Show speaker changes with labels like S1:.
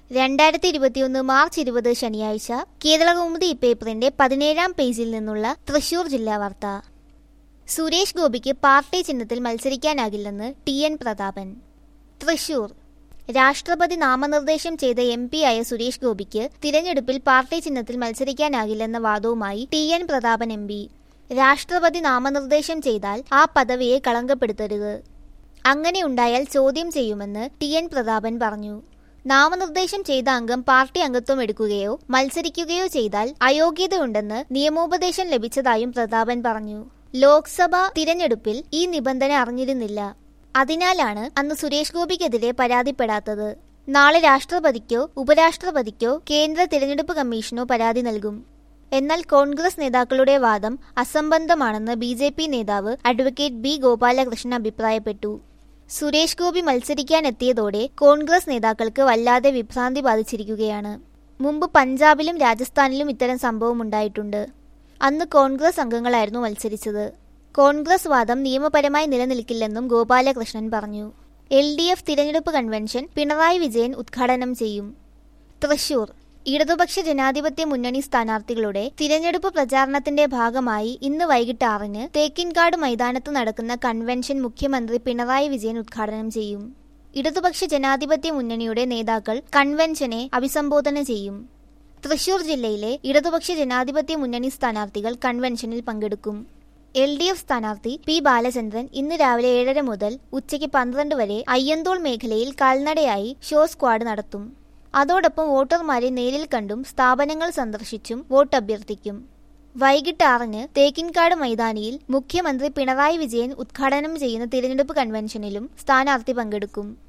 S1: രണ്ടായിരത്തി ഇരുപത്തിയൊന്ന് മാർച്ച് ഇരുപത് ശനിയാഴ്ച കേരളകൗമുദി പേപ്പറിന്റെ പതിനേഴാം പേജിൽ നിന്നുള്ള തൃശൂർ ജില്ലാ വാർത്ത സുരേഷ് ഗോപിക്ക് പാർട്ടി ചിഹ്നത്തിൽ മത്സരിക്കാനാകില്ലെന്ന് ടി എൻ പ്രതാപൻ തൃശൂർ രാഷ്ട്രപതി നാമനിർദ്ദേശം ചെയ്ത എം ആയ സുരേഷ് ഗോപിക്ക് തിരഞ്ഞെടുപ്പിൽ പാർട്ടി ചിഹ്നത്തിൽ മത്സരിക്കാനാകില്ലെന്ന വാദവുമായി T N Prathapan M P രാഷ്ട്രപതി നാമനിർദ്ദേശം ചെയ്താൽ ആ പദവിയെ കളങ്കപ്പെടുത്തരുത് അങ്ങനെ ഉണ്ടായാൽ ചോദ്യം ചെയ്യുമെന്ന് ടി എൻ പ്രതാപൻ പറഞ്ഞു നാമനിർദ്ദേശം ചെയ്ത അംഗം പാർട്ടി അംഗത്വം എടുക്കുകയോ മത്സരിക്കുകയോ ചെയ്താൽ അയോഗ്യതയുണ്ടെന്ന് നിയമോപദേശം ലഭിച്ചതായും പ്രതാപൻ പറഞ്ഞു ലോക്സഭ തിരഞ്ഞെടുപ്പിൽ ഈ നിബന്ധന അറിഞ്ഞിരുന്നില്ല അതിനാലാണ് അന്ന് സുരേഷ് ഗോപിക്കെതിരെ പരാതിപ്പെടാത്തത് നാളെ രാഷ്ട്രപതിക്കോ ഉപരാഷ്ട്രപതിക്കോ കേന്ദ്ര തിരഞ്ഞെടുപ്പ് കമ്മീഷനോ പരാതി നൽകും എന്നാൽ കോൺഗ്രസ് നേതാക്കളുടെ വാദം അസംബന്ധമാണെന്ന് ബി ജെ പി നേതാവ് അഡ്വക്കേറ്റ് ബി ഗോപാലകൃഷ്ണൻ അഭിപ്രായപ്പെട്ടു സുരേഷ് ഗോപി മത്സരിക്കാനെത്തിയതോടെ കോൺഗ്രസ് നേതാക്കൾക്ക് വല്ലാതെ വിഭ്രാന്തി ബാധിച്ചിരിക്കുകയാണ് മുമ്പ് പഞ്ചാബിലും രാജസ്ഥാനിലും ഇത്തരം സംഭവം ഉണ്ടായിട്ടുണ്ട് അന്ന് കോൺഗ്രസ് അംഗങ്ങളായിരുന്നു മത്സരിച്ചത് കോൺഗ്രസ് വാദം നിയമപരമായി നിലനിൽക്കില്ലെന്നും ഗോപാലകൃഷ്ണൻ പറഞ്ഞു എൽ ഡി എഫ് തിരഞ്ഞെടുപ്പ് കൺവെൻഷൻ പിണറായി വിജയൻ ഉദ്ഘാടനം ചെയ്യും തൃശൂർ ഇടതുപക്ഷ ജനാധിപത്യ മുന്നണി സ്ഥാനാർത്ഥികളുടെ തിരഞ്ഞെടുപ്പ് പ്രചാരണത്തിന്റെ ഭാഗമായി ഇന്ന് വൈകിട്ട് ആറിന് തേക്കിൻകാട് മൈതാനത്ത് നടക്കുന്ന കൺവെൻഷൻ മുഖ്യമന്ത്രി പിണറായി വിജയൻ ഉദ്ഘാടനം ചെയ്യും ഇടതുപക്ഷ ജനാധിപത്യ മുന്നണിയുടെ നേതാക്കൾ കൺവെൻഷനെ അഭിസംബോധന ചെയ്യും തൃശൂർ ജില്ലയിലെ ഇടതുപക്ഷ ജനാധിപത്യ മുന്നണി സ്ഥാനാർത്ഥികൾ കൺവെൻഷനിൽ പങ്കെടുക്കും എൽ ഡി എഫ് സ്ഥാനാർത്ഥി പി ബാലചന്ദ്രൻ ഇന്ന് രാവിലെ ഏഴര മുതൽ ഉച്ചയ്ക്ക് പന്ത്രണ്ട് വരെ അയ്യന്തോൾ മേഖലയിൽ കാൽനടയായി ഷോ സ്ക്വാഡ് നടത്തും അതോടൊപ്പം വോട്ടർമാരെ നേരിൽ കണ്ടും സ്ഥാപനങ്ങൾ സന്ദർശിച്ചും വോട്ട് അഭ്യർത്ഥിക്കും വൈകിട്ട് ആറിന് തേക്കിൻകാട് മൈതാനിയിൽ മുഖ്യമന്ത്രി പിണറായി വിജയൻ ഉദ്ഘാടനം ചെയ്യുന്ന തിരഞ്ഞെടുപ്പ് കൺവെൻഷനിലും സ്ഥാനാർത്ഥി പങ്കെടുക്കും